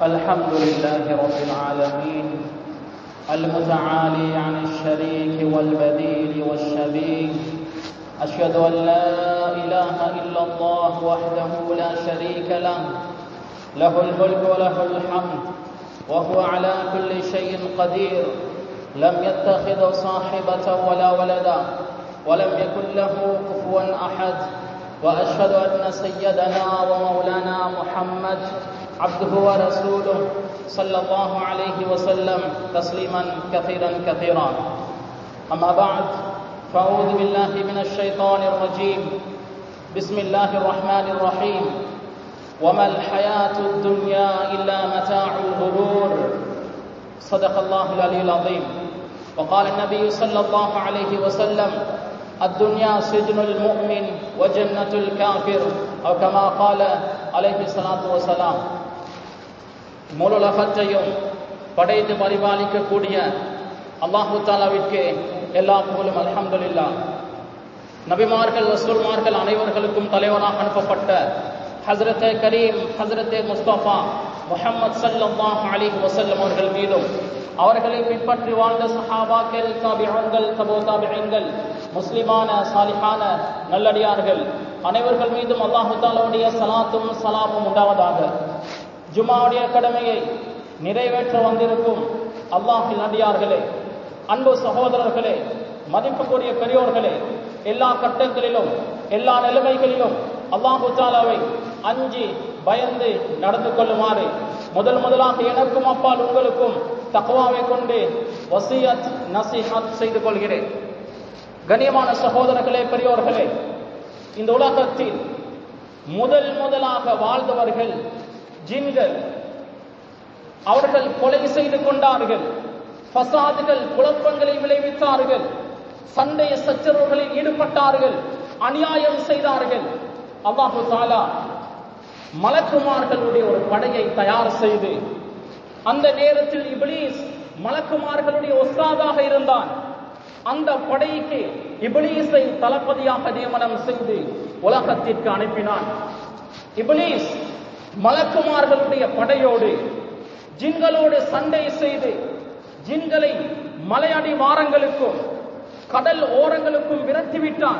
الحمد لله رب العالمين المتعالي عن الشريك والبديل والشبيه أشهد أن لا إله إلا الله وحده لا شريك له له الملك وله الحمد وهو على كل شيء قدير لم يتخذ صاحبة ولا ولدا ولم يكن له كفوا أحد وأشهد أن سيدنا ومولانا محمد عبده ورسوله صلى الله عليه وسلم تسليما كثيرا كثيرا أما بعد فأعوذ بالله من الشيطان الرجيم بسم الله الرحمن الرحيم وما الحياة الدنيا إلا متاع الغرور صدق الله العلي العظيم وقال النبي صلى الله عليه وسلم الدنيا سجن المؤمن وجنة الكافر أو كما قال عليه الصلاة والسلام முழுலகத்தையும் படைத்து பரிபாலிக்கக்கூடிய அல்லாஹு தாலாவிற்கு எல்லா புகழும் அல்ஹம்துலில்லா நபிமார்கள் ரசூல்மார்கள் அனைவர்களுக்கும் தலைவனாக அனுப்பப்பட்ட ஹசரத் கரீம் ஹசரத் முஸ்தபா முஹம்மது சல்லாஹ் அலிஹ் வசல்லம் அவர்கள் மீதும் அவர்களை பின்பற்றி வாழ்ந்த சஹாபாக்கள் தாபிகள் தபோ தாபிகள் முஸ்லிமான சாலிஹான நல்லடியார்கள் அனைவர்கள் மீதும் அல்லாஹு தாலாவுடைய சலாத்தும் சலாமும் உண்டாவதாக ஜுமாவுடைய கடமையை நிறைவேற்ற வந்திருக்கும் அல்லாஹின் நடிகார்களே அன்பு சகோதரர்களே மதிப்புக்குரிய பெரியோர்களே எல்லா கட்டங்களிலும் எல்லா நிலைமைகளிலும் அல்லாஹு தாலாவை அஞ்சி பயந்து நடந்து கொள்ளுமாறு முதல் முதலாக எனக்கும் அப்பால் உங்களுக்கும் தகவாவை கொண்டு வசியத் நசிஹத் செய்து கொள்கிறேன் கண்ணியமான சகோதரர்களே பெரியோர்களே இந்த உலகத்தில் முதல் முதலாக வாழ்ந்தவர்கள் ஜின்கள் அவர்கள் கொலை செய்து கொண்டார்கள் பசாதுகள் குழப்பங்களை விளைவித்தார்கள் சண்டை சச்சரவுகளில் ஈடுபட்டார்கள் அநியாயம் செய்தார்கள் அல்லாஹு தாலா மலக்குமார்களுடைய ஒரு படையை தயார் செய்து அந்த நேரத்தில் இபிலீஸ் மலக்குமார்களுடைய ஒஸ்தாதாக இருந்தான் அந்த படைக்கு இபிலீஸை தளபதியாக நியமனம் செய்து உலகத்திற்கு அனுப்பினான் இபிலீஸ் மலக்குமார்களுடைய படையோடு ஜின்களோடு சண்டை செய்து ஜின்களை மலையடி வாரங்களுக்கும் கடல் ஓரங்களுக்கும் விரட்டிவிட்டான்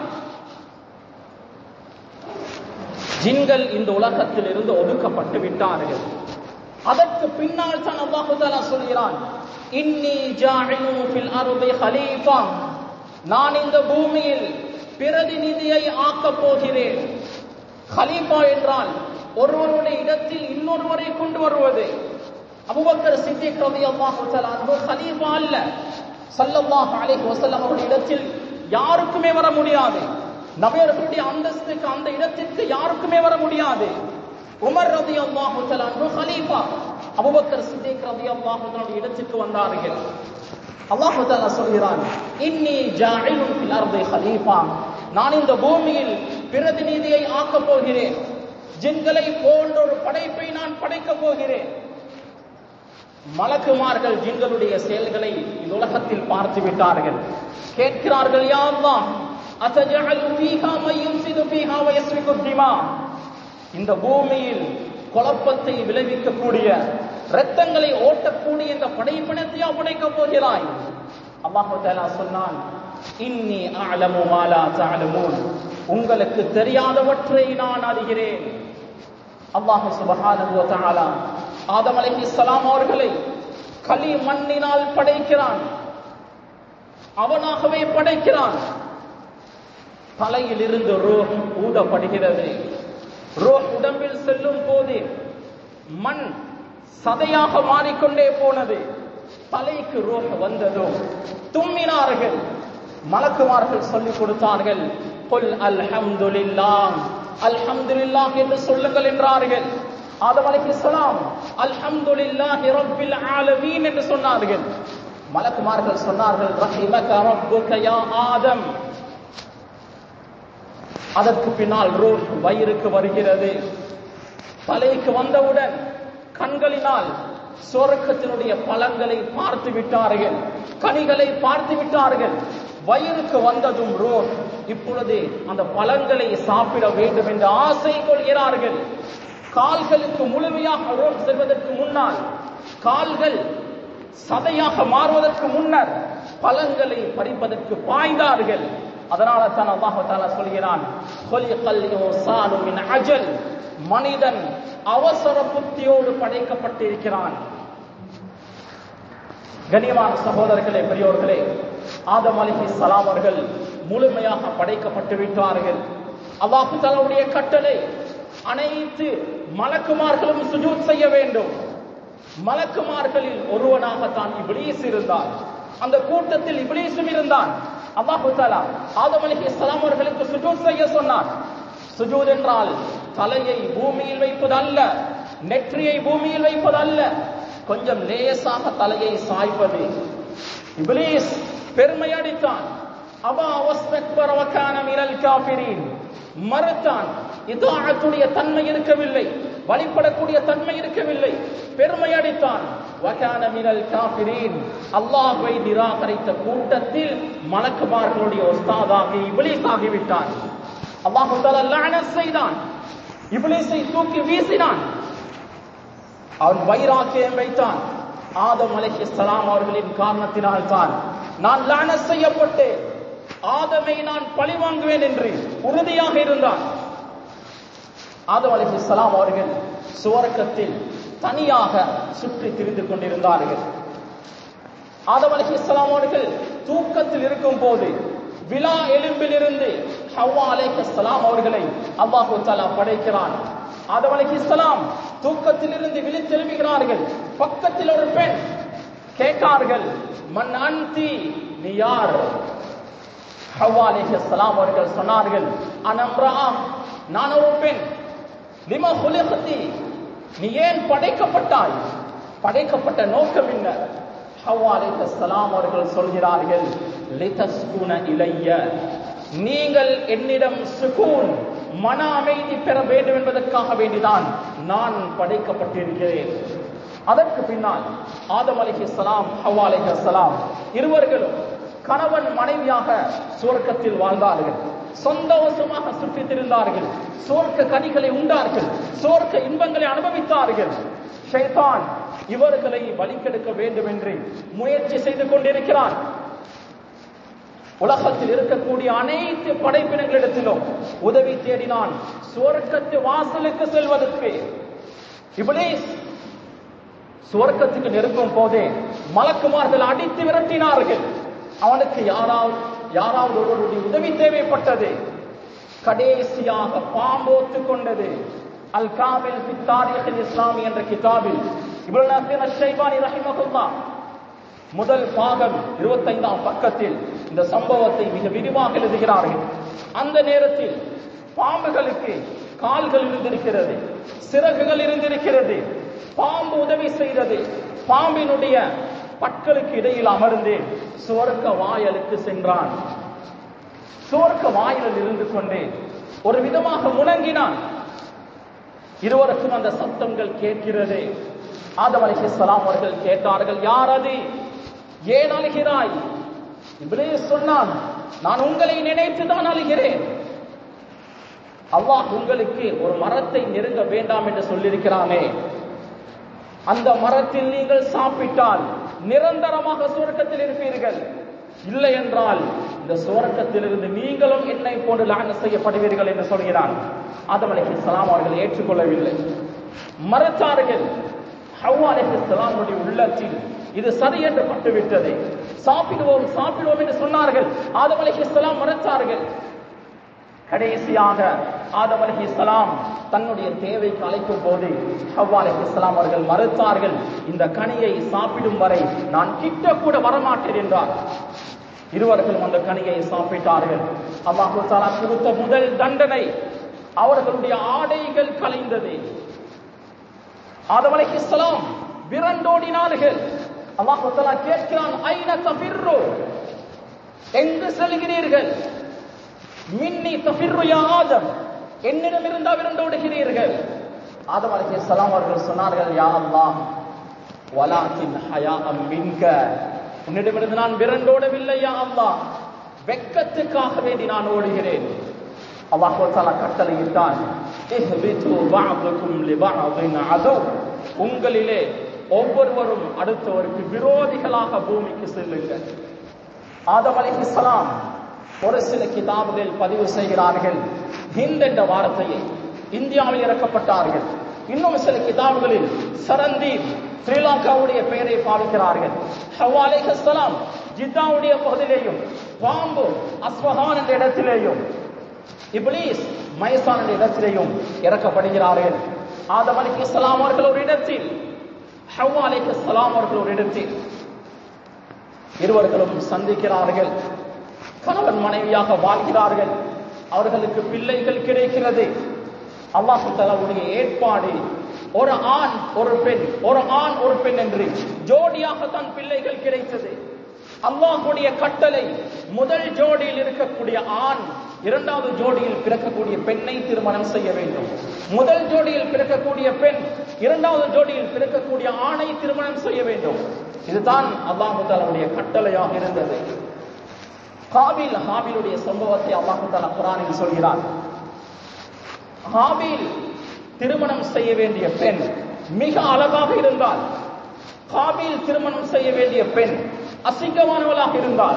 ஜின்கள் இந்த உலகத்தில் இருந்து ஒதுக்கப்பட்டு விட்டார்கள் அதற்கு பின்னால் தான் அல்லாஹு தாலா சொல்கிறான் இன்னி ஜாஇலு ஃபில் அர்தி ஹலீஃபா நான் இந்த பூமியில் பிரதிநிதியை ஆக்கப் போகிறேன் ஹலீஃபா என்றால் ஒருவருடைய இடத்தில் இன்னொருவரை கொண்டு வருவது அபுபக்கர் சித்திக் ரலியல்லாஹு தஆலா அன்ஹு ஹலீஃபா அல்ல ஸல்லல்லாஹு அலைஹி வஸல்லம் அவருடைய இடத்தில் யாருக்குமே வர முடியாது நபியர்களுடைய அந்தஸ்துக்கு அந்த இடத்திற்கு யாருக்குமே வர முடியாது உமர் ரலியல்லாஹு தஆலா அன்ஹு ஹலீஃபா அபூபக்கர் சித்திக் ரலியல்லாஹு தஆலா இடத்திற்கு வந்தார்கள் அல்லாஹ் தஆலா சொல்கிறான் இன்னி ஜாஇலுன் ஃபில் அர்தி ஹலீஃபா நான் இந்த பூமியில் பிரதிநிதியை ஆக்கப் போகிறேன் ஜின்களை போன்ற ஒரு படைப்பை நான் படைக்கப் போகிறேன் மலக்குமார்கள் ஜின்களுடைய செயல்களை இந்த உலகத்தில் பார்த்து விட்டார்கள் கேட்கிறார்கள் யா அல்லாஹ் அத்தஜஅலு ஃபீஹா மை யுஃப்ஸிது ஃபீஹா வ யஸ்ஃபிகு திமா இந்த பூமியில் குழப்பத்தை விளைவிக்கக்கூடிய இரத்தங்களை ஓட்டக்கூடிய இந்த படைப்பினத்தையா படைக்கப் போகிறாய் அல்லாஹு தஆலா சொன்னான் இன்னி அஅலமு மா லா தஅலமூன் உங்களுக்கு தெரியாதவற்றை நான் அறிகிறேன் அல்லாஹ் சுப்ஹானஹு வ தஆலா ஆதம் அலைஹிஸ்ஸலாம் அவர்களை களி மண்ணினால் படைக்கிறான் அவனாகவே படைக்கிறான் தலையில் இருந்து ரோஹ் ஊதப்படுகிறது ரோஹ் உடம்பில் செல்லும் போது மண் சதையாக மாறிக்கொண்டே போனது தலைக்கு ரோஹ் வந்ததும் தும்மினார்கள் மலக்குமார்கள் சொல்லிக் கொடுத்தார்கள் கொல் அல்ஹம்துலில்லாஹ் அல்ஹம்துலில்லாஹ் என்று சொல்லுங்கள் என்றார்கள் ஆதம் அலைஹிஸ்ஸலாம் அல்ஹம்துலில்லாஹி ரப்பில் ஆலமீன் என்று சொன்னார்கள் மலக்குமார்கள் சொன்னார்கள் ரஹிமக ரப்புக யா ஆதம் அதற்கு பின்னால் ரூஹ் வயிறுக்கு வருகிறது தலைக்கு வந்தவுடன் கண்களினால் சொர்க்கத்தினுடைய பழங்களை பார்த்து விட்டார்கள் கனிகளை பார்த்து விட்டார்கள் வயிறுக்கு வந்ததும் ரோட் இப்பொழுது அந்த பழங்களை சாப்பிட வேண்டும் என்று ஆசை கொள்கிறார்கள் கால்களுக்கு முழுமையாக ரோட் செல்வதற்கு முன்னால் கால்கள் சதையாக மாறுவதற்கு முன்னர் பழங்களை பறிப்பதற்கு பாய்ந்தார்கள் அதனால தான் அல்லாஹ் தாலா சொல்கிறான் "கொலிகல் இன்சானு மின் அஜல்." மனிதன் அவசர புத்தியோடு படைக்கப்பட்டிருக்கிறான் கண்ணியமான சகோதரர்களே பெரியோர்களே ஆதம் அலிஹி சலாம் அவர்கள் முழுமையாக படைக்கப்பட்டு விட்டார்கள் அல்லாஹு தலாவுடைய கட்டளை அனைத்து மலக்குமார்களும் சுஜூத் செய்ய வேண்டும் மலக்குமார்களில் ஒருவனாகத்தான் இப்ளீஸ் இருந்தான் அந்த கூட்டத்தில் இப்ளீஸும் இருந்தான் அல்லாஹு தஆலா ஆதம் அலைஹிஸ்ஸலாம் அவர்களுக்கு சுஜூத் செய்ய சொன்னான் சுஜூத் என்றால் தலையை பூமியில் வைப்பது அல்ல நெற்றியை பூமியில் வைப்பது அல்ல கொஞ்சம் லேசாக தலையை சாய்ப்பது இப்ளீஸ் பெருமை அடித்தான் அபா வஸ்தக்பர வகான மினல் காஃபிரீன் மறுத்தான் இதாஅத்துடைய தன்மை இருக்கவில்லை வழிபடக்கூடிய தன்மை இருக்கவில்லை பெருமை அடித்தான் வகான மினல் காஃபிரீன் அல்லாஹ்வை நிராகரித்த கூட்டத்தில் மலக்குமார்களுடைய உஸ்தாதாக இப்ளீஸ் ஆகிவிட்டான் அல்லாஹ் தஆலா லஅனத் செய்தான் இப்ளீஸை தூக்கி வீசினான் அவன் வைராக்கியம் வைத்தான் ஆதம் அலைஹிஸ்ஸலாம் அவர்களின் காரணத்தினால் தான் நான் லானத் செய்யப்பட்டேன் ஆதமை நான் பழி வாங்குவேன் என்று உறுதியாக இருந்தான் ஆதம் அலைஹிஸ்ஸலாம் அவர்கள் சுவர்க்கத்தில் தனியாக சுற்றி திரிந்து கொண்டிருந்தார்கள் ஆதம் அலைஹிஸ்ஸலாம் அவர்கள் தூக்கத்தில் இருக்கும் போது விழா எலும்பிலிருந்து ஹவ்வா அலைஹிஸ்ஸலாம் அவர்களை அல்லாஹு தஆலா படைக்கிறான் ஆதம் அலைஹிஸ்ஸலாம் தூக்கத்திலிருந்து விழித்தெழும்புகிறார்கள் பக்கத்தில் ஒரு பெண் கேட்டார்கள் மன் அன்தி நீ யார் ஹவ்வா அலைஹிஸ்ஸலாம் அவர்கள் சொன்னார்கள் அனம்ரா நான் ஒரு பெண் லிம ஹுலிகத்தி நீ ஏன் படைக்கப்பட்டாய் படைக்கப்பட்ட நோக்கம் என்ன ஹவ்வா அலைஹிஸ்ஸலாம் அவர்கள் சொல்கிறார்கள் லிதஸ்குன இலைய நீங்கள் என்னிடம் சுகூன் மன அமைதி பெற வேண்டும் என்பதற்காக வேண்டிதான் நான் படைக்கப்பட்டிருக்கிறேன் அதற்கு பின்னால் ஆதம் அலைஹிஸ்ஸலாம் ஹவ்வா அலைஹிஸ்ஸலாம் இருவர்களும் கணவன் மனைவியாக சுவர்க்கத்தில் வாழ்ந்தார்கள் சொந்தவசமாக சுற்றித் திரிந்தார்கள் சுவர்க்க கனிகளை உண்டார்கள் சுவர்க்க இன்பங்களை அனுபவித்தார்கள் ஷைத்தான் இவர்களை வழிக்கெடுக்க வேண்டும் என்று முயற்சி செய்து கொண்டிருக்கிறான் உலகத்தில் இருக்கக்கூடிய அனைத்து படைப்பினங்களிடத்திலும் உதவி தேடினான் சுவர்க்கத்து வாசலுக்கு செல்வதற்கு இப்ளீஸ் சுவர்க்கத்துக்கு நெருங்கும் போதே மலக்குமார்கள் அடித்து விரட்டினார்கள் அவனுக்கு யாராவது யாராவது ஒருவருடைய உதவி தேவைப்பட்டது கடைசியாக பாம்போத்து கொண்டது அல் காமில் பித்தாரிகள் இஸ்லாமி என்ற கிதாபில் இப்னு நசீர் அஷ்-ஷைபானி ரஹிமஹுல்லாஹ் முதல் பாகம் இருபத்தைந்தாம் பக்கத்தில் இந்த சம்பவத்தை மிக விரிவாக எழுதுகிறார்கள் அந்த நேரத்தில் பாம்புகளுக்கு கால்கள் இருந்திருக்கிறது சிறகுகள் இருந்திருக்கிறது பாம்பு உதவி செய்தது பாம்பினுடைய பற்களுக்கு இடையில் அமர்ந்து சுவர்க்க வாயலுக்கு சென்றான் சுவர்க்க வாயிலில் இருந்து கொண்டே ஒரு விதமாக முழங்கினான் இருவருக்கும் அந்த சத்தங்கள் கேட்கிறது ஆதம் அலைஹிஸ்ஸலாம் அவர்கள் கேட்டார்கள் யார் அது ஏன் அழுகிறாய் இப்ளீஸ் சொன்னான் நான் உங்களை நினைத்து தான் அழுகிறேன் அல்லாஹ் உங்களுக்கு ஒரு மரத்தை நெருங்க வேண்டாம் என்று சொல்லியிருக்கிறானே அந்த மரத்தில் நீங்கள் சாப்பிட்டால் நிரந்தரமாக சுவர்க்கத்தில் இருப்பீர்கள் இல்லை என்றால் இந்த சுவர்க்கத்திலிருந்து நீங்களும் என்னை போன்று லான செய்யப்படுவீர்கள் என்று சொல்கிறான் ஆதம் அலைஹிஸ்ஸலாம் அவர்கள் ஏற்றுக்கொள்ளவில்லை மறுத்தார்கள் ஹவ்வா அலைஹிஸ்ஸலாமுடைய உள்ளத்தில் இது சரி என்று பட்டுவிட்டது சாப்பிடுவோம் சாப்பிடுவோம் என்று சொன்னார்கள் ஆதம் அலைஹிஸ்ஸலாம் மறுத்தார்கள் கடைசியாக ஆதம் அலைஹிஸ்ஸலாம் தன்னுடைய தேவைக்கு அழைக்கும் போது ஹவ்வா அலைஹிஸ்ஸலாம் அவர்கள் மறுத்தார்கள் இந்த கனியை சாப்பிடும் வரை நான் கிட்ட கூட வரமாட்டேன் என்றார் இருவர்களும் அந்த கனியை சாப்பிட்டார்கள் அல்லாஹு தஆலா கொடுத்த முதல் தண்டனை அவர்களுடைய ஆடைகள் கலைந்தது ஆதம் அலைஹிஸ்ஸலாம் விரண்டோடினார்கள் அல்லாஹ் தஆலா கேட்கிறான் ஐன தஃபிர்ரு எங்கு செல்கிறீர்கள் மின்னி தஃபிர்ரு யா ஆதம் என்னிடம் இருந்தா விரண்டோடுகிறீர்கள் ஆதம் அலைஹிஸ்ஸலாம் அவர்கள் சொன்னார்கள் யா அல்லாஹ் வலாக்கின் ஹயாஅம் மின்க உன்னிடமிருந்து நான் விரண்டோடவில்லை யா அல்லாஹ் வெக்கத்துக்காக வேண்டி நான் ஓடுகிறேன் அல்லாஹ் தஆலா கட்டளையிட்டான் இஹ்பிது பஅதுக்கும் லிபஅதின் அது உங்களிலே ஒவ்வொருவரும் அடுத்தவருக்கு விரோதிகளாக பூமிக்கு செல்லுங்கள் ஆதம் அலைஹிஸ்ஸலாம் ஒரு சில கிதாபுகள் பதிவு செய்கிறார்கள் ஹிந்த் என்ற வார்த்தையை இந்தியாவில் இறக்கப்பட்டார்கள் இன்னும் சில கிதாபுகளில் சரந்தீப் ஸ்ரீலங்காவுடைய பெயரை பாவிக்கிறார்கள் ஹவ்வா அலைஹிஸ்ஸலாம் ஜித்தாவுடைய பகுதியிலேயும் பாம்பு அஸ்வஹான் என்ற இடத்திலேயும் இப்லீஸ் மைசான் என்ற இடத்திலேயும் இறக்கப்படுகிறார்கள் ஆதம் அலைஹிஸ்ஸலாம் அவர்கள் ஒரு இடத்தில் ஹவ்வா அலைஹிஸ்ஸலாம் அவர்கள் ஒரு இடத்தில் இருவர்களும் சந்திக்கிறார்கள் கணவன் மனைவியாக வாழ்கிறார்கள் அவர்களுக்கு பிள்ளைகள் கிடைக்கிறது அல்லாஹு தலாவுடைய ஏற்பாடு ஒரு ஆண் ஒரு பெண் ஒரு ஆண் ஒரு பெண் என்று ஜோடியாக தான் பிள்ளைகள் கிடைத்தது அல்லாஹுடைய கட்டளை முதல் ஜோடியில் இருக்கக்கூடிய ஆண் இரண்டாவது ஜோடியில் பிறக்கக்கூடிய பெண்ணை திருமணம் செய்ய வேண்டும் முதல் ஜோடியில் பிறக்கக்கூடிய பெண் இரண்டாவது ஜோடியில் பிறக்கக்கூடிய ஆணை திருமணம் செய்ய வேண்டும் இதுதான் அல்லாஹு தாலாவுடைய கட்டளையாக இருந்தது ஹாபில் ஹாபிலுடைய சம்பவத்தை அல்லாஹு தாலா குரானில் சொல்கிறார் ஹாபில் திருமணம் செய்ய வேண்டிய பெண் மிக அழகாக இருந்தால் ஹாபில் திருமணம் செய்ய வேண்டிய பெண் அசிங்கமானவளாக இருந்தால்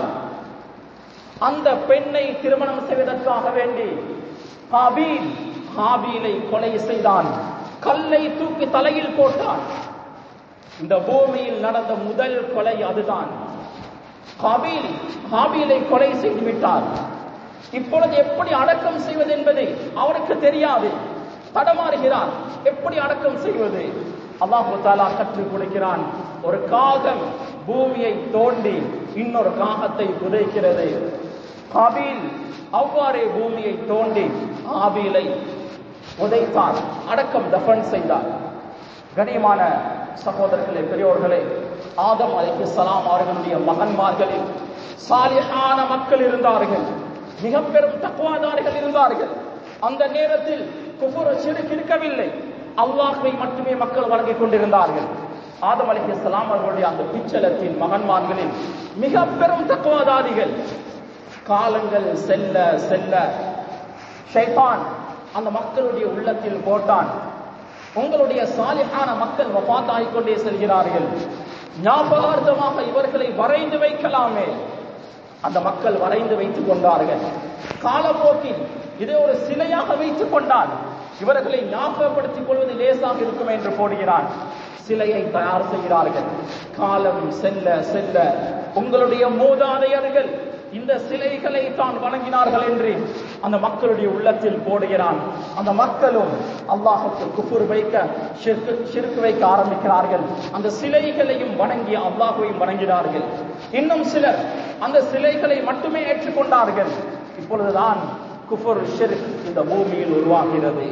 அந்த பெண்ணை திருமணம் செய்வதற்காக வேண்டி ஹாபீல் ஹாபீலை கொலை செய்தான் கல்லை தூக்கி தலையில் போட்டான் இந்த பூமியில் நடந்த முதல் கொலை அதுதான் ஹாபீல் ஹாபீலை கொலை செய்து விட்டார் இப்பொழுது எப்படி அடக்கம் செய்வது என்பது அவருக்கு தெரியாது தடமாறுகிறார் எப்படி அடக்கம் செய்வது அல்லாஹு தாலா கற்றுக் கொடுக்கிறான் ஒரு காகம் பூமியை தோண்டி இன்னொரு காகத்தை புதைக்கிறது காபீல் அவ்வாறே பூமியை தோண்டி ஆபீலை உதைத்தார் அடக்கம் தஃபன் செய்தார் கனியமான சகோதரர்களே பெரியோர்களே ஆதம் அலைக்கு சலாம் அவர்களுடைய மகன்மார்களில் சாலிஹான மக்கள் இருந்தார்கள் மிக பெரும் தக்குவாதாரிகள் இருந்தார்கள் அந்த நேரத்தில் குஃபுர சிறுக்கு இருக்கவில்லை அல்லாஹ்வை மட்டுமே மக்கள் வழங்கிக் கொண்டிருந்தார்கள் ஆதம் அலைஹிஸ்ஸலாம் அவர்களுடைய அந்த பிச்சலத்தின் மகன்மார்களில் மிக பெரும் தக்குவாதாரிகள் காலங்கள் செல்ல செல்ல ஷைத்தான் அந்த மக்களுடைய உள்ளத்தில் போட்டான் உங்களுடைய சாலிஹான மக்கள் வபாத்தாகிக் கொண்டே செல்கிறார்கள் ஞாபகார்த்தமாக இவர்களை வரைந்து வைக்கலாமே அந்த மக்கள் வரைந்து வைத்துக் கொண்டார்கள் காலப்போக்கில் இதை ஒரு சிலையாக வைத்துக் கொண்டால் இவர்களை ஞாபகப்படுத்திக் கொள்வது லேசாக இருக்கும் என்று போடுகிறான் சிலையை தயார் செய்கிறார்கள் காலம் செல்ல செல்ல உங்களுடைய மூதாதையர்கள் இந்த சிலைகளை தான் வணங்கினார்கள் என்று அந்த மக்களுடைய உள்ளத்தில் போடுகிறான் அந்த மக்களும் அல்லாஹுக்கு குஃபுர் வைக்க ஷிர்கு ஷிர்கு வைக்க ஆரம்பிக்கிறார்கள் அந்த சிலைகளையும் வணங்கி அல்லாஹுவையும் வணங்கினார்கள் இன்னும் சிலர் அந்த சிலைகளை மட்டுமே ஏற்றுக்கொண்டார்கள் இப்பொழுதுதான் குஃபுர் ஷிர்க் இந்த பூமியில் உருவாகிறது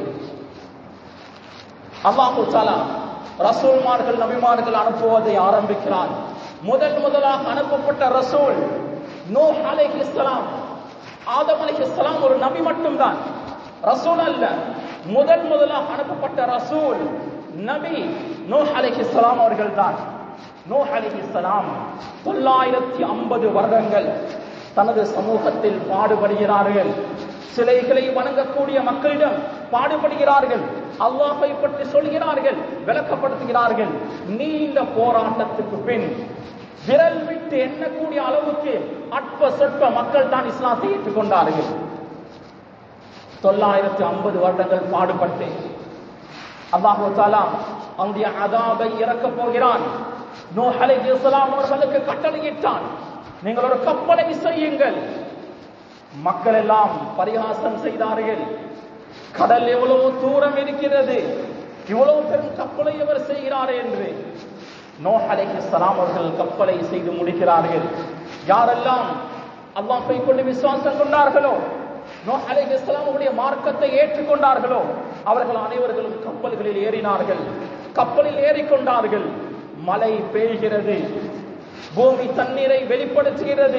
அல்லாஹு தாலா ரசூல்மார்கள் நபிமார்கள் அனுப்புவதை ஆரம்பிக்கிறான் முதல் முதலாக அனுப்பப்பட்ட ரசூல் நூ அலைஹிஸ்ஸலாம் ஆதம் அலைஹிஸ்ஸலாம் ஒரு நபி மட்டும்தான் ரசூல் அல்ல முதல் முதலாக அனுப்பப்பட்ட ரசூல் நபி நூ அலைஹிஸ்ஸலாம் அவர்கள் தான் நூ அலைஹிஸ்ஸலாம் தொள்ளாயிரத்தி ஐம்பது வருடங்கள் தனது சமூகத்தில் பாடுபடுகிறார்கள் சிலைகளை வணங்கக்கூடிய மக்களிடம் பாடுபடுகிறார்கள் அல்லாஹை பற்றி சொல்கிறார்கள் விளக்கப்படுத்துகிறார்கள் நீண்ட போராட்டத்துக்கு பின் விரல் விட்டு எண்ணக்கூடிய அளவுக்கு அற்ப சொற்ப மக்கள் தான் இஸ்லாத்தை ஏற்றுக்கொண்டார்கள் தொள்ளாயிரத்தி ஐம்பது வருடங்கள் பாடுபட்டு அல்லாஹு தாலா அவனுடைய அதாபை இறக்கப் போகிறான் நூ அலைஹிஸ்ஸலாம் அவர்களுக்கு கட்டளையிட்டான் நீங்கள் ஒரு கப்பலை செய்யுங்கள் மக்கள் எல்லாம் பரிகாசம் செய்தார்கள் கடல் எவ்வளவு தூரம் இருக்கிறது இவ்வளவு பெரும் கப்பலை அவர் செய்கிறார் என்று நோஹ் அலைஹிஸ்ஸலாம் அவர்கள் கப்பலை செய்து முடிக்கிறார்கள் யாரெல்லாம் அல்லாஹ்வை கொண்டு விசுவாசம் கொண்டார்களோ நோஹ் அலைஹிஸ்ஸலாம் அவருடைய மார்க்கத்தை ஏற்றுக்கொண்டார்களோ அவர்கள் அனைவர்களும் கப்பல்களில் ஏறினார்கள் கப்பலில் ஏறிக்கொண்டார்கள் மழை பெய்கிறது பூமி தண்ணீரை வெளிப்படுத்துகிறது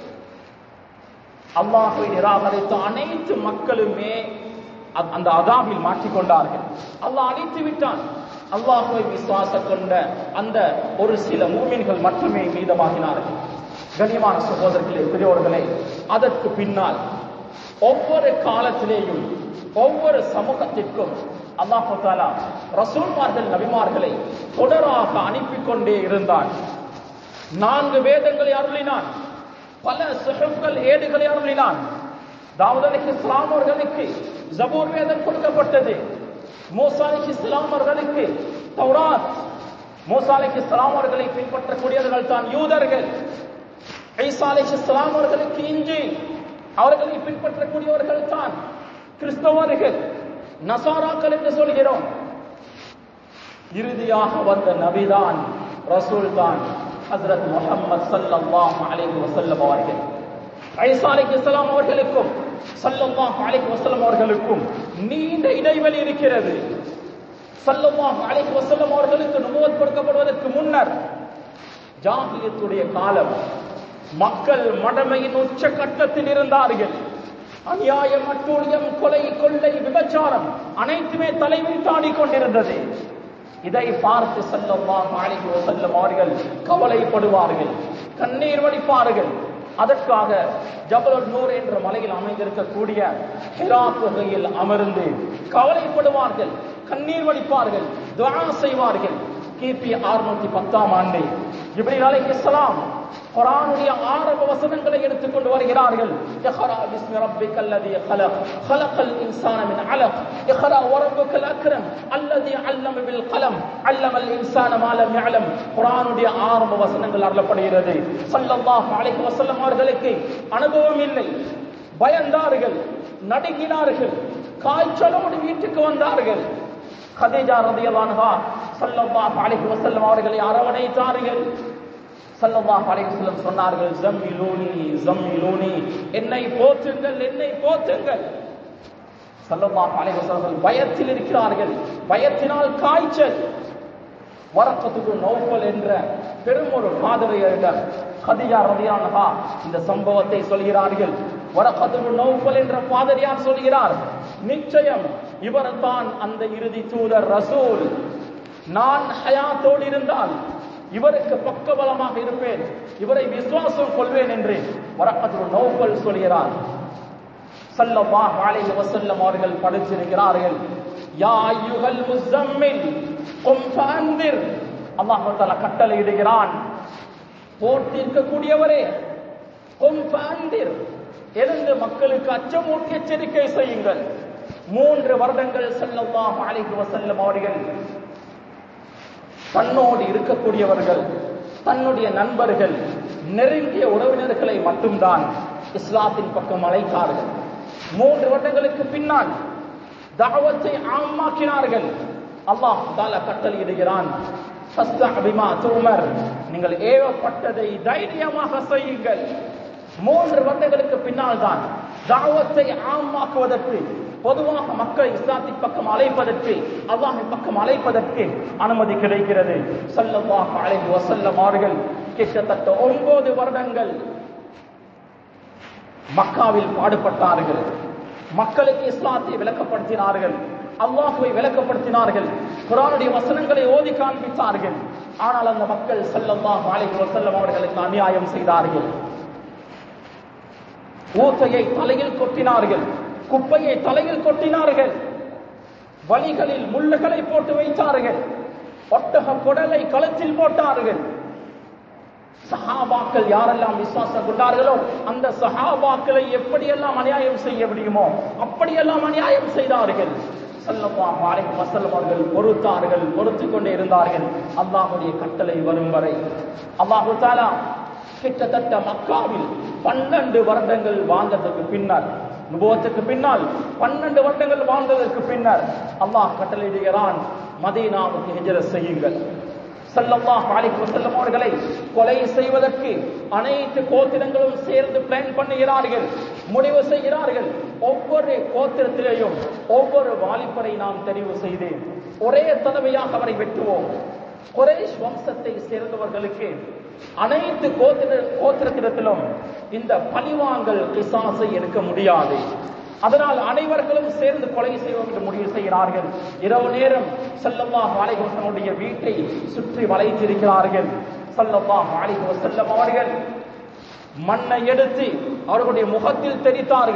அல்லாஹை நிராகரித்த அனைத்து மக்களுமே அ- அந்த அதாபில் மாற்றிக்கொண்டார்கள் அல்லாஹ் அழித்து விட்டான் அல்லாஹுவை விசுவாச கொண்ட அந்த ஒரு சில மூமின்கள் மட்டுமே மீதமாகினார்கள் கண்ணியமான சகோதரர்களே பெரியோர்களே அதற்கு பின்னால் ஒவ்வொரு காலத்திலேயும் ஒவ்வொரு சமூகத்திற்கும் அல்லாஹு தாலா ரசூல்மார்கள் நபிமார்களை தொடராக அனுப்பி கொண்டே இருந்தான் நான்கு வேதங்களை அருளினான் பல சுஹப்கள் ஏடுகளை அருளினான் தாவூத் அலைஹி இஸ்லாம் அவர்களுக்கு ஜபூர் வேதம் கொடுக்கப்பட்டது மூசா அலைஹி இஸ்லாம் அவர்களுக்கு தௌராத் மூசா அலைஹி இஸ்லாம் அவர்களை பின்பற்றக்கூடியவர்கள் தான் யூதர்கள் ஈசா அலைஹி இஸ்லாம் அவர்களுக்கு இஞ்சி அவர்களை பின்பற்றக்கூடியவர்கள் தான் கிறிஸ்தவர்கள் நசாராக்கள் என்று சொல்கிறோம் இறுதியாக வந்த நபிதான் ரசூல் தான் ஹஸ்ரத் முஹம்மது ஸல்லல்லாஹு அலைஹி வஸல்லம் அவர்கள் ஐசா அலைஹிஸ்ஸலாம் அவர்களுக்கும் ஸல்லல்லாஹு அலைஹி வஸல்லம் அவர்களுக்கும் நீண்ட இடைவெளி இருக்கிறது ஸல்லல்லாஹு அலைஹி வஸல்லம் அவர்களுக்கு நுபுவத் கொடுக்கப்படுவதற்கு முன்னர் ஜாகிலியத்துடைய காலம் மக்கள் மடமையின் உச்ச கட்டத்தில் இருந்தார்கள் அநியாயம் அட்டூழியம் கொலை கொள்ளை விபச்சாரம் அனைத்துமே தலைவில் தாடிக் கொண்டிருந்தது இதை பார்த்து செல்லல்லாஹு அலைஹி வஸல்லம் அவர்கள் கவலைப்படுவார்கள் கண்ணீர் வடிப்பார்கள் அதற்காக ஜபல் நூர் என்ற மலையில் அமைந்திருக்கக்கூடிய ஹிரா குகையில் அமர்ந்து கவலைப்படுவார்கள் கண்ணீர் வடிப்பார்கள் துஆ செய்வார்கள் கிபி 610 ஆண்டு ஜிப்ரீல் அலைஹிஸ்ஸலாம் குர்ஆனுடைய ஆரம்ப வசனங்களை எடுத்துக்கொண்டு வருகிறார்கள் இக்ரா பிஸ்மி ரப்பிக்கல் லதி خلق خلق الانسان من علق اقرا وربك الاكرم الذي علم بالقلم علم الانسان ما لم يعلم குர்ஆனுடைய ஆரம்ப வசனங்கள் அருளப்படுகிறது ஸல்லல்லாஹு அலைஹி வஸல்லம் அவர்களுக்கு அனுபவம் இல்லை பயந்தார்கள் நடுங்கினார்கள் காய்ச்சலோடு வீட்டுக்கு வந்தார்கள் கதீஜா ரலியல்லாஹு அன்ஹா ஸல்லல்லாஹு அலைஹி வஸல்லம் அவர்களை அரவணைத்தார்கள் ஸல்லல்லாஹு அலைஹி வஸல்லம் சொன்னார்கள் ஜம்மிலூனி ஜம்மிலூனி என்னை போற்றுங்கள் என்னை போற்றுங்கள் ஸல்லல்லாஹு அலைஹி வஸல்லம் பயத்தில் இருக்கிறார்கள் பயத்தினால் காய்ச்சல் வரக்கத்துக்கு நௌஃபல் என்ற பெரும் ஒரு பாதிரியிடம் கதிஜா ரதியானஹா இந்த சம்பவத்தை சொல்கிறார்கள் வரக்கத்துக்கு நௌஃபல் என்ற பாதிரியார் சொல்கிறார் நிச்சயம் இவர் தான் அந்த இறுதி தூதர் ரசூல் நான் ஹயாத்தோடு இருந்தால் இவருக்கு பக்கபலமாக இருப்பேன் இவரை விசுவாசம் கொள்வேன் என்று வரக்கத்துக்கு நௌஃபல் சொல்கிறார் ஸல்லல்லாஹு அலைஹி வஸல்லம் அவர்கள் படிச்சிருக்கிறார்கள் யா அய்யுஹல் முஸம்மில் கும் ஃபஅன்திர் அல்லாஹ் தஆலா கட்டளை இடுகிறான் போட்டிருக்கக்கூடியவரே கும் ஃபஅன்திர் எழுந்து மக்களுக்கு அச்சமூட்டி எச்சரிக்கை செய்யுங்கள் மூன்று வருடங்கள் ஸல்லல்லாஹு அலைஹி வஸல்லம் அவர்கள் தன்னோடு இருக்கக்கூடியவர்கள் தன்னுடைய நண்பர்கள் நெருங்கிய உறவினர்களை மட்டும்தான் இஸ்லாத்தின் பக்கம் அழைத்தார்கள் மூன்று வருடங்களுக்கு பின்னால் தாவத்தை ஆமாக்கினார்கள் அல்லாஹ் தால கட்டளையிடுகிறான் ஃபஸ்தஅபிமா துமர் நீங்கள் ஏவப்பட்டதை தைரியமாக செய்யுங்கள் மூன்று வருடங்களுக்கு பின்னால் தான் தாவத்தை ஆமாக்குவதற்கு பொதுவாக மக்கள் இஸ்லாத்தின் பக்கம் அழைப்பதற்கு அல்லாஹின் பக்கம் அழைப்பதற்கு அனுமதி கிடைக்கிறது ஸல்லல்லாஹு அலைஹி வஸல்லம் அவர்கள் கிட்டத்தட்ட ஒன்பது வருடங்கள் மக்காவில் பாடுபட்டார்கள் மக்களுக்கு இஸ்லாத்தை விளக்கப்படுத்தினார்கள் அல்லாஹுவை விளக்கப்படுத்தினார்கள் குரானுடைய வசனங்களை ஓதி காண்பித்தார்கள் ஆனால் அந்த மக்கள் ஸல்லல்லாஹு அலைஹி வஸல்லம் அவர்களுக்கு அநியாயம் செய்தார்கள் ஊத்தையை தலையில் கொட்டினார்கள் குப்பையை தலையில் கொட்டினார்கள் வழிகளில் முள்ளுகளை போட்டு வைத்தார்கள் ஒட்டக குடலை களத்தில் போட்டார்கள் சஹாபாக்கள் யாரெல்லாம் விசுவாசம் கொண்டார்களோ அந்த சஹாபாக்களை எப்படியெல்லாம் அநியாயம் செய்ய முடியுமோ அப்படியெல்லாம் அநியாயம் செய்தார்கள் ஸல்லல்லாஹு அலைஹி வஸல்லம் அவர்கள் பொறுத்தார்கள் பொறுத்து கொண்டே இருந்தார்கள் அல்லாஹ்வுடைய கட்டளை வரும் வரை அல்லாஹு தஆலா கிட்டத்தட்ட மக்காவில் பன்னெண்டு வருடங்கள் வாழ்ந்ததற்கு பின்னர் நுபுவத்துக்கு பின்னால் பன்னெண்டு வருடங்கள் வாழ்ந்ததற்கு பின்னர் அல்லாஹ் கட்டளையிடுகிறான் மதீனாவுக்கு ஹிஜ்ரத் செய்யுங்கள் ஸல்லல்லாஹு அலைஹி வஸல்லம் அவர்களை கொலை செய்வதற்கு அனைத்து கோத்திரங்களும் சேர்ந்து பிளான் பண்ணுகிறார்கள் முடிவு செய்கிறார்கள் ஒவ்வொரு கோத்திரத்திலேயும் ஒவ்வொரு வாலிபரை நாம் தெரிவு செய்து ஒரே தடவையாக அவரை வெட்டுவோம் குறைஷ் வம்சத்தை சேர்ந்தவர்களுக்கு அனைத்து கோத்திர கோத்திரத்திடத்திலும் இந்த பழிவாங்கல் கிசாசை எடுக்க முடியாது அதனால் அனைவர்களும் சேர்ந்து கொலை செய்வோம் என்று முடிவு செய்கிறார்கள் இரவு நேரம் ஸல்லல்லாஹு அலைஹி வஸல்லம் வீட்டை சுற்றி வளைத்திருக்கிறார்கள் ஸல்லல்லாஹு அலைஹி வஸல்லம் அவர்கள் மண்ணை எடுத்து அவர்களுடைய முகத்தில் தெரித்தார்கள்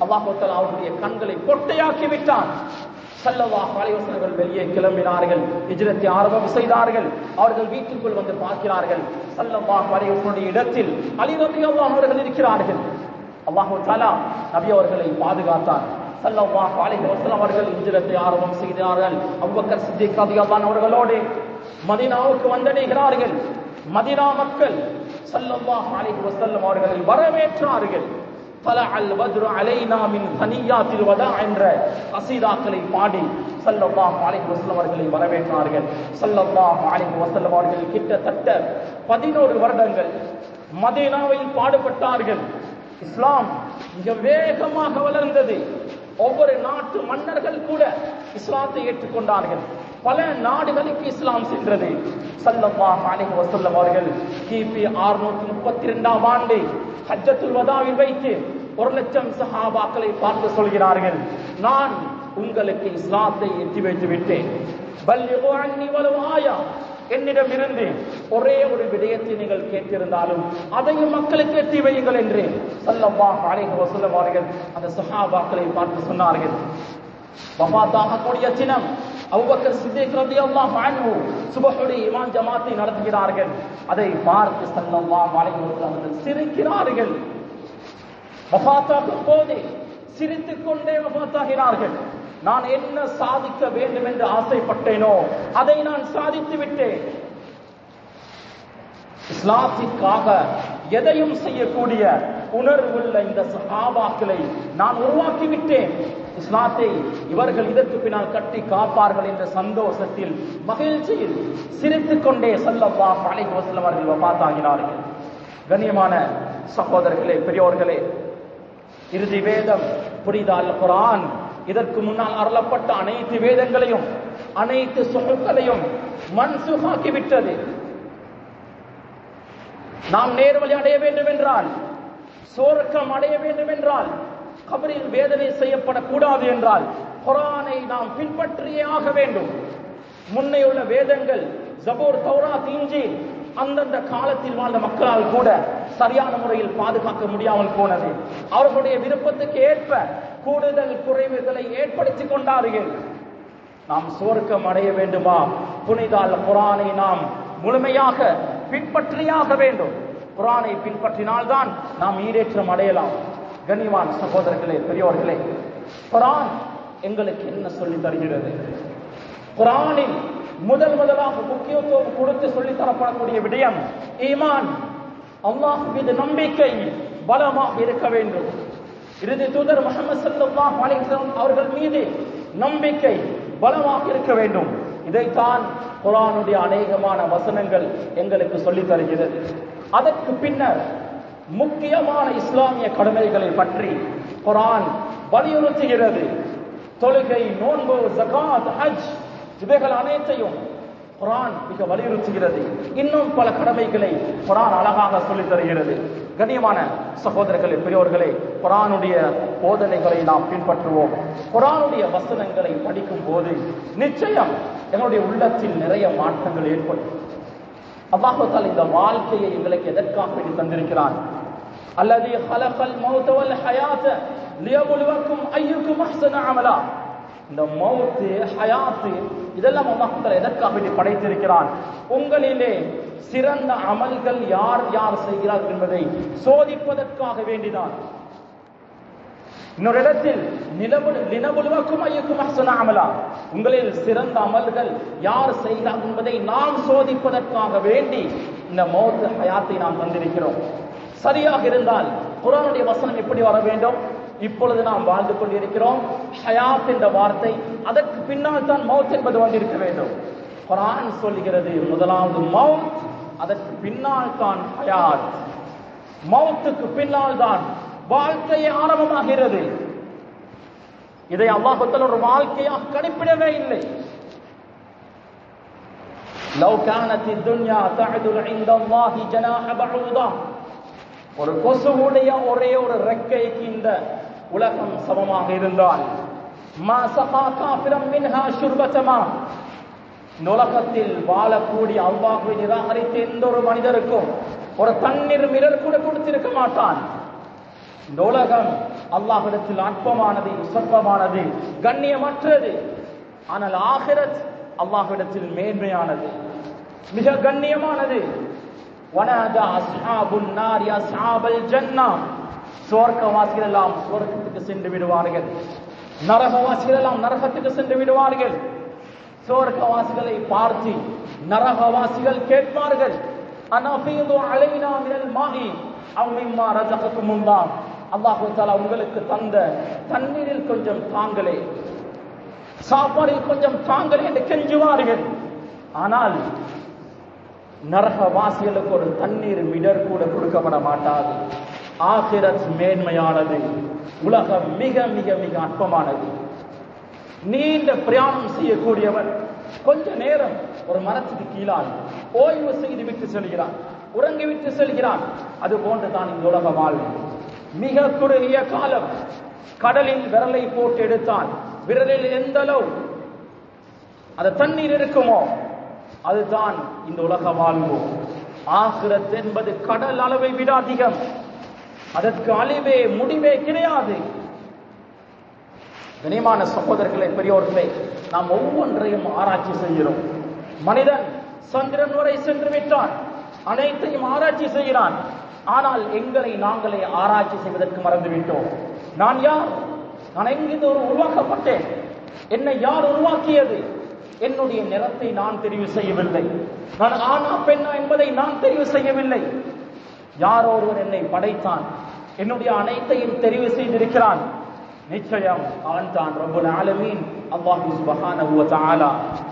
அல்லாஹுத்தல் அவருடைய கண்களை பொட்டையாக்கி விட்டான் சல்லல்லாஹு அலைஹி வஸல்லம் வெளியே கிளம்பினார்கள் ஹிஜ்ரத்தை ஆரம்பம் செய்தார்கள் அவர்கள் வீட்டுக்குள் வந்து பார்க்கிறார்கள் சல்லல்லாஹு அலைஹி வஸல்லம் இடத்தில் அலி ரலியல்லாஹு அவர்கள் இருக்கிறார்கள் அல்லாஹு தஆலா நபி அவர்களை பாதுகாத்தார் சல்லல்லாஹு அலைஹி வஸல்லம் அவர்கள் ஹிஜ்ரத்தை ஆரம்பம் செய்தார்கள் அபூபக்கர் சித்திக் ரலியல்லாஹு அவர்களோடு மதீனாவுக்கு வந்தடைகிறார்கள் மதீனா மக்கள் சல்லல்லாஹு அலைஹி வஸல்லம் அவர்களை வரவேற்றார்கள் طلع البدر علينا من ثنيات الوداع என்ற கசீதாக்களை பாடி ஸல்லல்லாஹு அலைஹி வஸல்லம் அவர்களை வரவேற்றார்கள் ஸல்லல்லாஹு அலைஹி வஸல்லம் அவர்கள் கிட்டத்தட்ட 11 வருடங்கள் மதீனாவில் பாடுபட்டார்கள் இஸ்லாம் மிக வேகமாக வளர்ந்தது ஒவ்வொரு நாட்டு மன்னர்கள் கூட இஸ்லாத்தை ஏற்றுக்கொண்டார்கள் பல நாடுகளுக்கு இஸ்லாம் சென்றது சல்லல்லாஹு அலைஹி வஸல்லம் அவர்கள் கிபி 632 ஆண்டு ஹஜ்ஜத்துல் வதாவில் வைத்து ஒரு லட்சம் சஹாபாக்களை பார்த்து சொல்கிறார்கள் நான் உங்களுக்கு இஸ்லாத்தை எட்டி வைத்து விட்டேன் பல்லிகு அன்னி வலு ஆயா என்னிடம் இருந்து ஒரே ஒரு விடயத்தை நீங்கள் கேட்டிருந்தாலும் அதையும் மக்களுக்கு எட்டி வையுங்கள் என்று சல்லல்லாஹு அலைஹி வஸல்லம் அவர்கள் அந்த சஹாபாக்களை பார்த்து சொன்னார்கள் வஃபாத்தாகக்கூடிய தினம் அபூபக்கர் சித்திக் ரலியல்லாஹு அன்ஹு சுபஹுடைய இமாம் ஜமாத்தை நடத்துகிறார்கள் அதை பார்த்து ஸல்லல்லாஹு அலைஹி வஸல்லம் அவர்கள் சிரிக்கிறார்கள் வஃபாத்தாகும் போது சிரித்துக் கொண்டே வஃபாத்தாகிறார்கள் நான் என்ன சாதிக்க வேண்டும் என்று ஆசைப்பட்டேனோ அதை நான் சாதித்து விட்டேன் இஸ்லாத்திற்காக எதையும் செய்யக்கூடிய உணர்வுள்ள இந்த சஹாபாக்களை நான் உருவாக்கி விட்டேன் இஸ்லாத்தை இவர்கள் இதற்கு பின்னால் கட்டி காப்பார்கள் என்ற சந்தோஷத்தில் மகிழ்ச்சியில் சிரித்துக் கொண்டே சல்லல்லாஹு அலைஹி வஸல்லம் அவர்கள் வஃபாத்தாகினார்கள் கண்ணியமான சகோதரர்களே பெரியோர்களே இறுதி வேதம் புரித அல் குரான் இதற்கு முன்னால் அருளப்பட்ட அனைத்து வேதங்களையும் அனைத்து சுகங்களையும் மன்சுகாக்கி விட்டது நாம் நேர்வழி அடைய வேண்டும் என்றால் சோர்க்கம் அடைய வேண்டும் என்றால் கபரில் வேதனை செய்யப்படக்கூடாது என்றால் குரானை நாம் பின்பற்றியே ஆக வேண்டும் முன்னே உள்ள வேதங்கள் ஜபூர் தௌராத் இஞ்சில் அந்தந்த காலத்தில் வாழ்ந்த மக்களால் கூட சரியான முறையில் பாதுகாக்க முடியாமல் போனது அவர்களுடைய விருப்பத்துக்கு ஏற்ப கூடுதல் குறைவுகளை ஏற்படுத்திக் கொண்டார்கள் நாம் சுவர்க்கம் அடைய வேண்டுமா புனிதால் குரானை நாம் முழுமையாக பின்பற்றியாக வேண்டும் குரானை பின்பற்றினால்தான் நாம் ஈரேற்றம் அடையலாம் கண்ணியமான சகோதரர்களே பெரியோர்களே குரான் எங்களுக்கு என்ன சொல்லி தருகிறது குரானில் முதல் முதலாக முக்கியத்துவம் கொடுத்து சொல்லி தரப்படக்கூடிய விடயம் ஈமான் அல்லாஹ் மீது நம்பிக்கை பலமாக இருக்க வேண்டும் இறுதி தூதர் முகமது ஸல்லல்லாஹு அலைஹி வஸல்லம் அவர்கள் மீது நம்பிக்கை பலமாக இருக்க வேண்டும் இதைத்தான் குரானுடைய அநேகமான வசனங்கள் எங்களுக்கு சொல்லித் தருகிறது அதற்கு பின்னர் முக்கியமான இஸ்லாமிய கடமைகளை பற்றி குரான் வலியுறுத்துகிறது தொழுகை நோன்பு ஜகாத் ஹஜ் இவைகள் அனைத்தையும் குரான் மிக வலியுறுத்துகிறது இன்னும் பல கடமைகளை குரான் அழகாக சொல்லித் தருகிறது கண்ணியமான சகோதரர்களே பெரியோர்களே குரானுடைய போதனைகளை நாம் பின்பற்றுவோம் குரானுடைய வசனங்களை படிக்கும் போது நிச்சயம் எங்களுடைய உள்ளத்தில் நிறைய மாற்றங்கள் ஏற்படும் அல்லாஹால் இந்த வாழ்க்கையை எங்களுக்கு எதற்காக வேண்டி தந்திருக்கிறான் அல்லது ஹலகல் மௌத்தவல் ஹயாத்த லியபுலுவக்கும் ஐயுக்கும் அஹ்சன அமலா இந்த மௌத்து ஹயாத்து இதெல்லாம் அல்லாஹால எதற்காக வேண்டி படைத்திருக்கிறான் உங்களிலே சிறந்த அமல்கள் யார் யார் செய்கிறார்கள் என்பதை சோதிப்பதற்காக வேண்டிதான் இன்னொரு இடத்தில் நிலவு நிலவுலுவக்கும் ஐயக்கும் அஹ்சன அமலா உங்களில் சிறந்த அமல்கள் யார் செய்கிறார் என்பதை நாம் சோதிப்பதற்காக வேண்டி இந்த மௌத்து ஹயாத்தை நாம் தந்திருக்கிறோம் சரியாக இருந்தால் குரானுடைய வசனம் எப்படி வர வேண்டும் இப்பொழுது நாம் வாழ்ந்து கொண்டிருக்கிறோம் ஹயாத் என்ற வார்த்தை அதற்கு பின்னால் தான் மவுத் என்பது வந்திருக்க வேண்டும் குரான் சொல்லுகிறது முதலாவது மவுத் அதற்கு பின்னால் தான் ஹயாத் மவுத்துக்கு பின்னால் தான் வாழ்க்கை ஆரம்பமாகிறது இதை அல்லாஹத்தில் ஒரு வாழ்க்கையாக கணிப்பிடவே இல்லை لو كانت الدنيا تعدل عند الله جناح بعوضة ஒரு கொசுவுடைய ஒரே ஒரு ரெக்கைக்கு இந்த உலகம் சமமாக இருந்தால் மா சகா காபிரம் மின்ஹா ஷுர்பதமா இந்த உலகத்தில் வாழக்கூடிய அல்லாஹுவை நிராகரித்த எந்த ஒரு மனிதருக்கும் ஒரு தண்ணீர் மிரர் கூட கொடுத்திருக்க மாட்டான் இந்த உலகம் அல்லாஹிடத்தில் அற்பமானது சொற்பமானது கண்ணியமற்றது ஆனால் ஆகிரத் அல்லாஹ்விடத்தில் மேன்மையானது மிக கண்ணியமானது வனதா அஸ்ஹாபுன் நார் யா அஸ்ஹாபல் ஜன்னா சுவர்க்கவாசிகள் எல்லாம் சுவர்க்கத்துக்கு சென்று விடுவார்கள் நரகவாசிகள் எல்லாம் நரகத்துக்கு சென்று விடுவார்கள் சுவர்க்கவாசிகளை பார்த்து நரகவாசிகள் கேட்பார்கள் அனஃபீது அலைனா மினல் மாஹி அவ் மிம்மா ரஸகத்துமுல்லாஹ் அல்லாஹ் தஆலா உங்களுக்கு தந்த தண்ணீரில் கொஞ்சம் தாங்களே சாப்பாடில் கொஞ்சம் தாங்களே என்று கெஞ்சுவார்கள் ஆனால் நரகவாசிகளுக்கு ஒரு தண்ணீர் மிடர் கூட கொடுக்கப்பட மாட்டாது ஆகிரத் மேன்மையானது உலகம் மிக மிக மிக அற்பமானது நீண்ட பிரயாணம் செய்யக்கூடியவர் கொஞ்ச நேரம் ஒரு மரத்துக்கு கீழால் ஓய்வு செய்து விட்டு செல்கிறான் உறங்கி விட்டு செல்கிறான் அது போன்று தான் இந்த உலக வாழ்வு மிக குறுகிய காலம் கடலில் விரலை போட்டு எடுத்தான் விரலில் எந்த அளவு அந்த தண்ணீர் இருக்குமோ அதுதான் இந்த உலக வாழ்வு ஆகிரத் என்பது கடல் அளவை விட அதிகம் அதற்கு அழிவே முடிவே கிடையாது கனிமான சகோதரர்களே பெரியோர்களே நாம் ஒவ்வொன்றையும் ஆராய்ச்சி செய்கிறோம் மனிதன் சந்திரன் வரை சென்று விட்டான் அனைத்தையும் ஆராய்ச்சி செய்கிறான் ஆனால் எங்களை நாங்களே ஆராய்ச்சி செய்வதற்கு மறந்துவிட்டோம் நான் யார் நான் எங்கிருந்து ஒரு உருவாக்கப்பட்டேன் என்னை யார் உருவாக்கியது என்னுடைய நிறத்தை நான் தெரிவு செய்யவில்லை நான் ஆனா பெண்ணா என்பதை நான் தெரிவு செய்யவில்லை யாரோ ஒருவர் என்னை படைத்தான் என்னுடைய அனைத்தையும் தெரிவு செய்திருக்கிறான் நிச்சயம் அவன் தான் ரப்புல் ஆலமீன் அல்லாஹு சுப்ஹானஹு வ தஆலா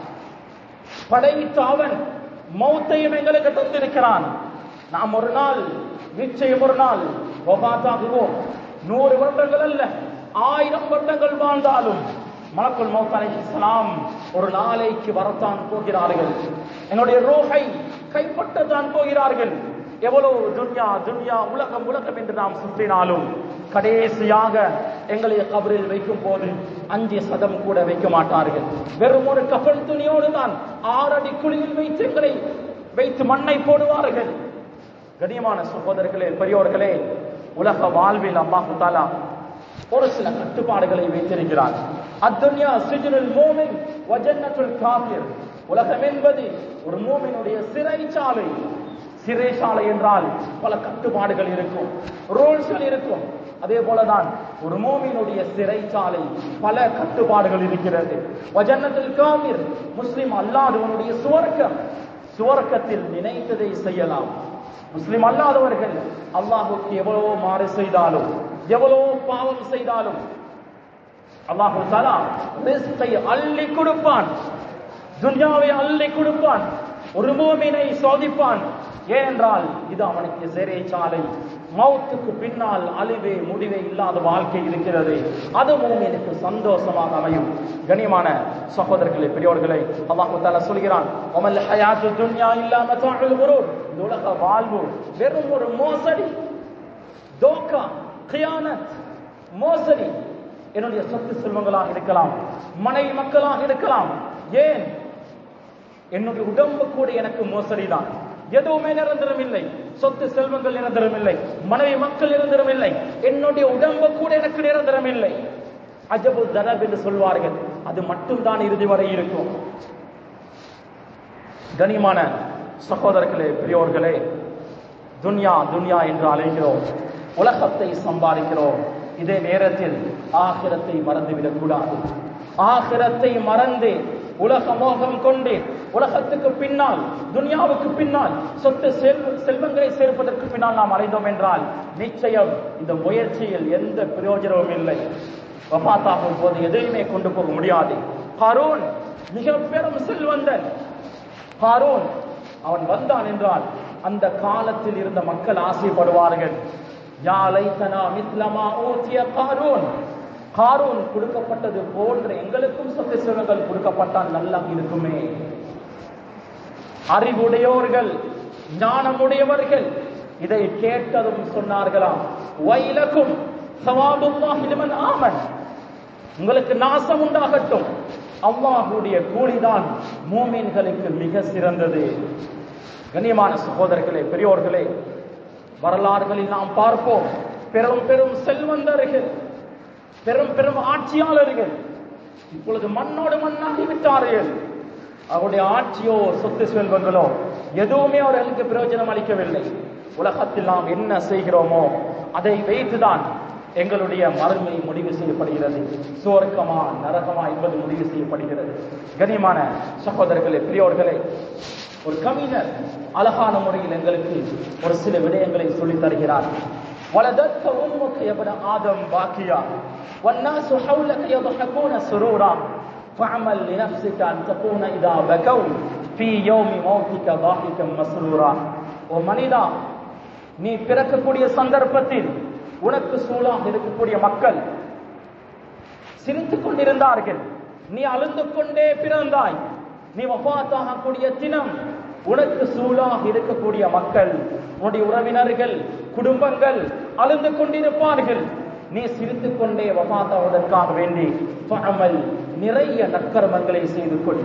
படைத்த அவன் மௌத்தையும் எங்களுக்கு தந்திருக்கிறான் நாம் ஒரு நாள் நிச்சயம் ஒரு நாள் வபாத்தாகுவோம் நூறு வருடங்கள் அல்ல ஆயிரம் வருடங்கள் வாழ்ந்தாலும் மலக்குல் மௌத் அலைஹிஸ்ஸலாம் ஒரு நாளைக்கு வரத்தான் போகிறார்கள் என்னுடைய ரோஹை கைப்பற்றத்தான் போகிறார்கள் எவ்வளவு துன்யா துன்யா உலகம் உலகம் என்று நாம் சுற்றினாலும் கடைசியாக எங்களை கபரில் வைக்கும் போது அஞ்சு சதம் கூட வைக்க மாட்டார்கள் வெறும் ஒரு கப்பல் துணியோடு தான் ஆறடி குழியில் வைத்து எங்களை வைத்து மண்ணை போடுவார்கள் கண்ணியமான சகோதரர்களே பெரியோர்களே உலக வாழ்வில் அல்லாஹு தாலா ஒரு சில கட்டுப்பாடுகளை வைத்திருக்கிறார் அத்துன்யா சிஜுனுல் மூமின் வஜன்னத்துல் காபிர் உலகம் என்பது ஒரு மூமினுடைய சிறைச்சாலை சிறைச்சாலை என்றால் பல கட்டுப்பாடுகள் இருக்கும் ரூல்ஸ்கள் இருக்கும் அதே போலதான் ஒரு மோமினுடைய சிறைச்சாலை பல கட்டுப்பாடுகள் இருக்கிறது வஜன்னத்தில் காமிர் முஸ்லிம் அல்லாதவனுடைய சுவர்க்கம் சுவர்க்கத்தில் நினைத்ததை செய்யலாம் முஸ்லிம் அல்லாதவர்கள் அல்லாஹுக்கு எவ்வளவோ மாறு செய்தாலும் எவ்வளவோ பாவம் செய்தாலும் அல்லாஹு தலா ரிஸ்கை அள்ளி கொடுப்பான் துன்யாவை அள்ளி கொடுப்பான் ஒரு மூமினை சோதிப்பான் ஏனென்றால் இது அவனுக்கு சிறைச்சாலை மௌத்துக்கு பின்னால் அழிவே முடிவே இல்லாத வாழ்க்கை இருக்கிறது அது மூமினுக்கு சந்தோஷமாக அமையும் கண்ணியமான சகோதரர்களே பெரியோர்களே அல்லாஹு தஆலா சொல்கிறான் ஒமல் ஹயாத்து துன்யா இல்லா மதாஉல் குரூர் இந்த உலக வாழ்வு வெறும் ஒரு மோசடி தோக்கா கியானத் மோசடி என்னுடைய சொத்து செல்வங்களாக இருக்கலாம் மனைவி மக்களாக இருக்கலாம் ஏன் என்னுடைய உடம்பு கூட எனக்கு மோசடி தான் எதுவுமே நிரந்தரம் இல்லை சொத்து செல்வங்கள் நிரந்தரம் இல்லை மனைவி மக்கள் நிரந்தரம் இல்லை என்னுடைய உடம்பு கூட எனக்கு நிரந்தரம் இல்லை அஜபு தரப் என்று சொல்வார்கள் அது மட்டும்தான் இறுதி வரை இருக்கும் கனிமான சகோதரர்களே பெரியோர்களே துன்யா துன்யா என்று அழைக்கிறோம் உலகத்தை சம்பாதிக்கிறோம் இதே நேரத்தில் ஆகிரத்தை மறந்துவிடக் கூடாது ஆகிரத்தை மறந்து உலக மோகம் கொண்டு உலகத்துக்கு பின்னால் துனியாவுக்கு பின்னால் சொத்து செல்வ செல்வங்களை சேர்ப்பதற்கு பின்னால் நாம் அடைந்தோம் என்றால் நிச்சயம் இந்த முயற்சியில் எந்த பிரயோஜனமும் இல்லை வபாத்தாகும் போது எதையுமே கொண்டு போக முடியாது ஹாரூன் மிக பெரும் செல்வந்தன் ஹாரூன் அவன் வந்தான் என்றால் அந்த காலத்தில் இருந்த மக்கள் ஆசைப்படுவார்கள் யா லைத்தனா மித்லமா ஊத்திய காரூன் காரூன் கொடுக்கப்பட்டது போன்ற எங்களுக்கும் சொத்து செல்வங்கள் கொடுக்கப்பட்டால் நல்லா இருக்குமே அறிவுடையோர்கள் ஞானமுடையவர்கள் இதை கேட்டதும் சொன்னார்களாம் வைலக்கும் சவாபுல்லாஹி லிமன் ஆமன் உங்களுக்கு நாசம் உண்டாகட்டும் அல்லாஹுடைய கூலிதான் மூமீன்களுக்கு மிக சிறந்தது கண்ணியமான சகோதரர்களே பெரியோர்களே வரலாறுகளில் நாம் பார்ப்போம் பெரும் பெரும் செல்வந்தர்கள் பெரும் பெரும் ஆட்சியாளர்கள் இப்பொழுது மண்ணோடு மண்ணாகி விட்டார்கள் அவருடைய ஆட்சியோ சொத்து செல்வங்களோ எதுவுமே அவர்களுக்கு பிரயோஜனம் அளிக்கவில்லை உலகத்தில் நாம் என்ன செய்கிறோமோ அதை வைத்துதான் எங்களுடைய மறுமை முடிவு செய்யப்படுகிறது சுவர்க்கமா நரகமா என்பது முடிவு செய்யப்படுகிறது கனிமான சகோதரர்களே பெரியோர்களே ஒரு கவிஞர் அழகான முறையில் எங்களுக்கு ஒரு சில விடயங்களை சொல்லித் தருகிறார் ولدتك أمك يا ابن آدم باكيا والناس حولك يضحكون سرورا فاعمل لنفسك أن تكون إذا بكوا في يوم موتك ضاحكا مسرورا ومنيدا நீ பிறக்கக்கூடிய சந்தர்ப்பத்தில் உனக்கு சூழாக இருக்கக்கூடிய மக்கள் சிரித்துக் கொண்டிருந்தார்கள் நீ அழுந்து கொண்டே பிறந்தாய் நீ வஃபாத்தாகக்கூடிய தினம் உனக்கு சூழாக இருக்கக்கூடிய மக்கள் உன்னுடைய உறவினர்கள் குடும்பங்கள் அழுந்து கொண்டிருப்பார்கள் நீ சிரித்துக் கொண்டே வஃபாத்தாவதற்காக வேண்டி ஃபஅமல் நிறைய நற்கர்மங்களை செய்து கொள்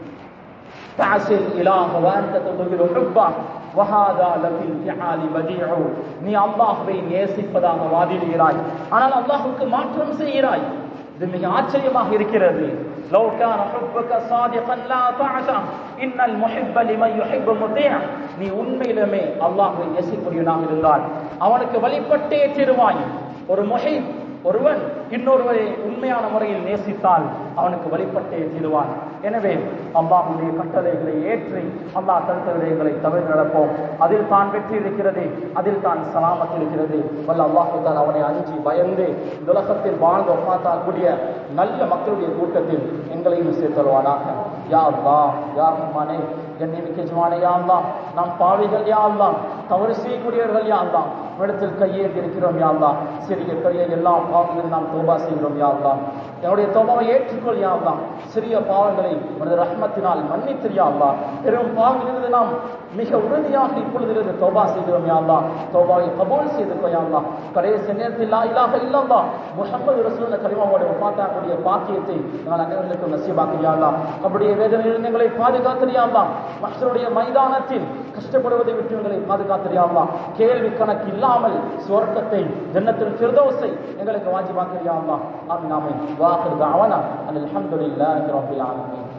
تعسل إله وأنت تضمن حبه وهذا لفي الفعال بديع நீ அல்லாஹ்வை நேசிப்பதாக வாதிடுகிறாய் ஆனால் அல்லாஹ்வுக்கு மாற்றம் செய்கிறாய் இது மிக ஆச்சரியமாக இருக்கிறது لو كان حبك صادقا لا طاعته ان المحب لمن يحب مطيع நீ உண்மையிலுமே அல்லாஹ்வை நேசிக்கூடியவனாக இருந்தால் அவனுக்கு வழிபட்டே தீருவாய் ஒரு முஹிப் ஒருவன் இன்னொருவரை உண்மையான முறையில் நேசித்தால் அவனுக்கு வழிபட்டே தீருவான் எனவே அல்லாஹுடைய கட்டளைகளை ஏற்றி அல்லாஹ் தடுத்த விடயங்களை தவிர நடப்போம் அதில் தான் வெற்றி இருக்கிறது அதில் தான் சலாமத் இருக்கிறது வல்ல அல்லாஹு தான் அவனை அஞ்சி பயந்து இந்த உலகத்தில் வாழ்ந்து ஒப்பாத்தாக்கூடிய நல்ல மக்களுடைய கூட்டத்தில் எங்களையும் சேர்த்தருவானாக யா அல்லா யா ரஹ்மானே கண்ணியமிக்க ஜுவானே யா அல்லா நாம் பாவிகள் யா அல்லா தவறு செய்யக்கூடியவர்கள் யா அல்லா இடத்தில் கையேந்தி இருக்கிறோம் யா அல்லா சிறிய பெரிய எல்லா பாவங்களும் நாம் தோபா செய்கிறோம் யா அல்லா என்னுடைய தோபாவை ஏற்றுக்கொள் யா அல்லா சிறிய பாவங்களை உனது ரஹ்மத்தினால் மன்னித்திரு யா அல்லா பெரும் பாவங்களிலிருந்து நாம் மிக உறுதியாக இப்பொழுதிலிருந்து தோபா செய்கிறோம் யா அல்லா தோபாவை கபூல் செய்துக்கோ யா அல்லா கடைசி நேரத்தில் லா இலாஹ இல்லல்லா முஹம்மது ரசூலுல்லாஹ் கலிமாவோட வஃபாத்தாக்கூடிய பாக்கியத்தை நான் அனைவருக்கும் நசீபாக்கிறியா அல்லா அப்படியே வேதனையில் எங்களை பாதுகாத்திரியா அல்லா மற்றவருடைய மைதானத்தில் கஷ்டப்படுவதை விட்டு எங்களை பாதுகாத்திரியா அல்லா கேள்வி கணக்கு இல்லாமல் சுவர்க்கத்தை ஜன்னத்தில் ஃபிர்தௌஸை எங்களுக்கு வாஜிபாக்கிறியா அல்லா ஆமீன் ஆமீன் வாஹிர் தஅவானா அல்ஹம்துலில்லாஹி ரப்பில் ஆலமீன்